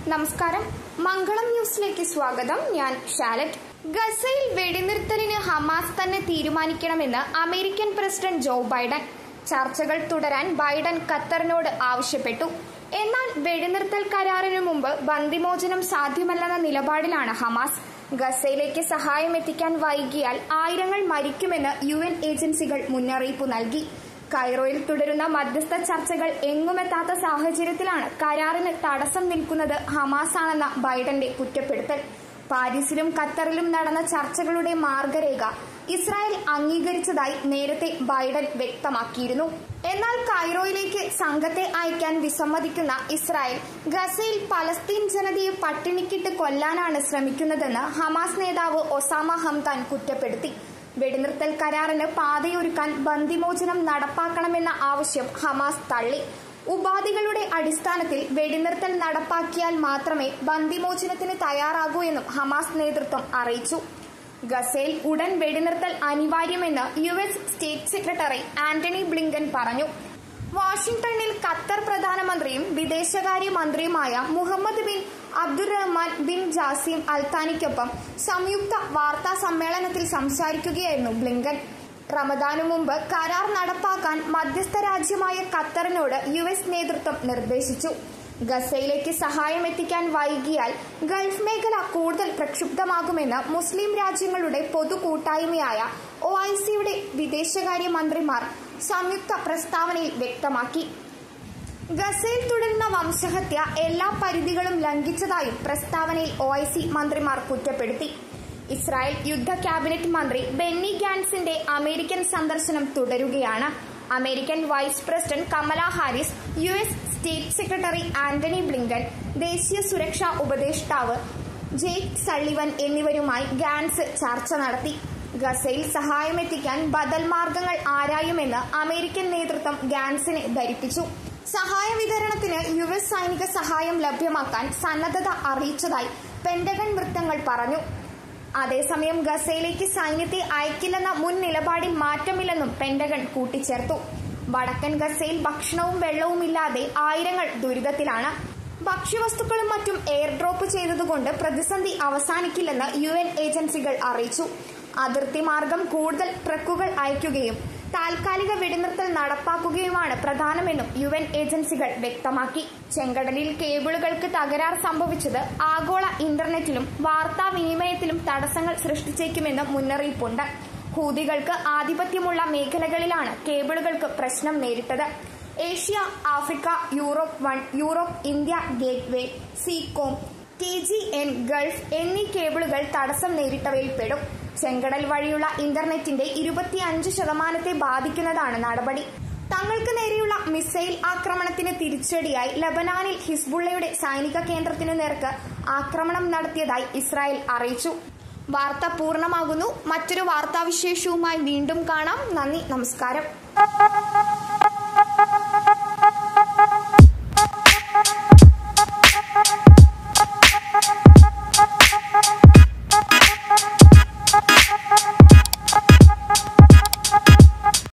നമസ്കാരം മംഗളം ന്യൂസിലേക്ക് സ്വാഗതം ഞാൻ ഷാലറ്റ് ഗസയിൽ വെടിനിർത്തലിന് ഹമാസ് തന്നെ തീരുമാനിക്കണമെന്ന് അമേരിക്കൻ പ്രസിഡന്റ് ജോ ബൈഡൻ ചർച്ചകൾ തുടരാൻ ബൈഡൻ ഖത്തറിനോട് ആവശ്യപ്പെട്ടു എന്നാൽ വെടിനിർത്തൽ കരാറിനു മുമ്പ് ബന്ദിമോചനം സാധ്യമല്ലെന്ന നിലപാടിലാണ് ഹമാസ് ഗസയിലേക്ക് സഹായം എത്തിക്കാൻ വൈകിയാൽ ആയിരങ്ങൾ മരിക്കുമെന്ന് യു എൻ ഏജൻസികൾ മുന്നറിയിപ്പ് നൽകി കൈറോയിൽ തുടരുന്ന മധ്യസ്ഥ ചർച്ചകൾ എങ്ങുമെത്താത്ത സാഹചര്യത്തിലാണ് കരാറിന് തടസ്സം നിൽക്കുന്നത് ഹമാസാണെന്ന ബൈഡന്റെ കുറ്റപ്പെടുത്തൽ പാരീസിലും ഖത്തറിലും നടന്ന ചർച്ചകളുടെ മാർഗരേഖ ഇസ്രായേൽ അംഗീകരിച്ചതായി നേരത്തെ ബൈഡൻ വ്യക്തമാക്കിയിരുന്നു എന്നാൽ കൈറോയിലേക്ക് സംഘത്തെ അയക്കാൻ വിസമ്മതിക്കുന്ന ഇസ്രായേൽ ഗസയിൽ പലസ്തീൻ ജനതയെ പട്ടിണിക്കിട്ട് കൊല്ലാനാണ് ശ്രമിക്കുന്നതെന്ന് ഹമാസ് നേതാവ് ഒസാമ ഹംദാൻ കുറ്റപ്പെടുത്തി വെടിനിർത്തൽ കരാറിന് പാതയൊരുക്കാൻ ബന്ദിമോചനം നടപ്പാക്കണമെന്ന ആവശ്യം ഹമാസ് തള്ളി ഉപാധികളുടെ അടിസ്ഥാനത്തിൽ വെടിനിർത്തൽ നടപ്പാക്കിയാൽ മാത്രമേ ബന്ദിമോചനത്തിന് തയ്യാറാകൂ എന്നും ഹമാസ് നേതൃത്വം അറിയിച്ചു ഗസയിൽ ഉടൻ വെടിനിർത്തൽ അനിവാര്യമെന്ന് U S state secretary Antony Blinken പറഞ്ഞു വാഷിംഗ്ടണിൽ ഖത്തർ പ്രധാനമന്ത്രിയും വിദേശകാര്യ മന്ത്രിയുമായ Mohammed bin Abdulrahman bin Jassim അൽത്താനിക്കൊപ്പം സംയുക്ത വാർത്താ സമ്മേളനത്തിൽ സംസാരിക്കുകയായിരുന്നു ബ്ലിങ്കൻ റമദാനു മുമ്പ് കരാർ നടപ്പാക്കാൻ മധ്യസ്ഥ രാജ്യമായ ഖത്തറിനോട് യു എസ് നേതൃത്വം നിർദ്ദേശിച്ചു ഗസയിലേക്ക് സഹായം എത്തിക്കാൻ വൈകിയാൽ ഗൾഫ് മേഖല കൂടുതൽ പ്രക്ഷുബ്ധമാകുമെന്ന് മുസ്ലിം രാജ്യങ്ങളുടെ പൊതു കൂട്ടായ്മയായ ഒ ഐ സിയുടെ വിദേശകാര്യ മന്ത്രിമാർ സംയുക്ത പ്രസ്താവനയിൽ വ്യക്തമാക്കി ഗസയിൽ തുടരുന്ന വംശഹത്യ എല്ലാ പരിധികളും ലംഘിച്ചതായും പ്രസ്താവനയിൽ ഒ ഐ സി മന്ത്രിമാർ കുറ്റപ്പെടുത്തി ഇസ്രായേൽ യുദ്ധ ക്യാബിനറ്റ് മന്ത്രി ബെന്നി ഗാൻസിന്റെ അമേരിക്കൻ സന്ദർശനം തുടരുകയാണ് American vice president Kamala Harris U S state secretary Antony Blinken ദേശീയ സുരക്ഷാ ഉപദേഷ്ടാവ് ജെയ്ക്ക് സള്ളിവൻ എന്നിവരുമായി ഗാൻസ് ചർച്ച നടത്തി ഗസയിൽ സഹായമെത്തിക്കാൻ ബദൽ മാർഗങ്ങൾ ആരായുമെന്ന് അമേരിക്കൻ നേതൃത്വം ഗാൻസിനെ ധരിപ്പിച്ചു സഹായ വിതരണത്തിന് യു എസ് സൈനിക സഹായം ലഭ്യമാക്കാൻ സന്നദ്ധത അറിയിച്ചതായി പെന്റഗൺ വൃത്തങ്ങൾ പറഞ്ഞു അതേസമയം ഗസയിലേക്ക് സൈന്യത്തെ അയക്കില്ലെന്ന മുൻ നിലപാടിൽ മാറ്റമില്ലെന്നും പെന്റഗൺ കൂട്ടിച്ചേർത്തു വടക്കൻ ഗസയിൽ ഭക്ഷണവും വെള്ളവുമില്ലാതെ ആയിരങ്ങൾ ദുരിതത്തിലാണ് ഭക്ഷ്യവസ്തുക്കളും മറ്റും എയർ ഡ്രോപ്പ് ചെയ്തതുകൊണ്ട് പ്രതിസന്ധി അവസാനിക്കില്ലെന്ന് യു എൻ ഏജൻസികൾ അറിയിച്ചു അതിർത്തി മാർഗം കൂടുതൽ ട്രക്കുകൾ അയക്കുകയും താൽക്കാലിക വെടിനിർത്തൽ നടപ്പാക്കുകയുമാണ് പ്രധാനമെന്നും യു എൻ ഏജൻസികൾ വ്യക്തമാക്കി ചെങ്കടലിൽ കേബിളുകൾക്ക് തകരാർ സംഭവിച്ചത് ആഗോള ഇന്റർനെറ്റിലും വാർത്താവിനിമയത്തിലും തടസ്സങ്ങൾ സൃഷ്ടിച്ചേക്കുമെന്നും മുന്നറിയിപ്പുണ്ട് ഹൂതികൾക്ക് ആധിപത്യമുള്ള മേഖലകളിലാണ് കേബിളുകൾക്ക് പ്രശ്നം നേരിട്ടത് Asia Africa Europe one Europe India gateway Seacom T G N Gulf എന്നീ കേബിളുകൾ തടസ്സം നേരിട്ടവയിൽ പെടും ചെങ്കടൽ വഴിയുള്ള ഇന്റർനെറ്റിന്റെ ഇരുപത്തിയഞ്ച് ശതമാനത്തെ ബാധിക്കുന്നതാണ് നടപടി തങ്ങൾക്ക് നേരെയുള്ള മിസൈൽ ആക്രമണത്തിന് തിരിച്ചടിയായി ലബനാനിൽ ഹിസ്ബുള്ളയുടെ സൈനിക കേന്ദ്രത്തിനു നേർക്ക് ആക്രമണം നടത്തിയതായി ഇസ്രായേൽ അറിയിച്ചു വാർത്ത പൂർണ്ണമാകുന്നു മറ്റൊരു വാർത്താവിശേഷവുമായി വീണ്ടും കാണാം നന്ദി നമസ്കാരം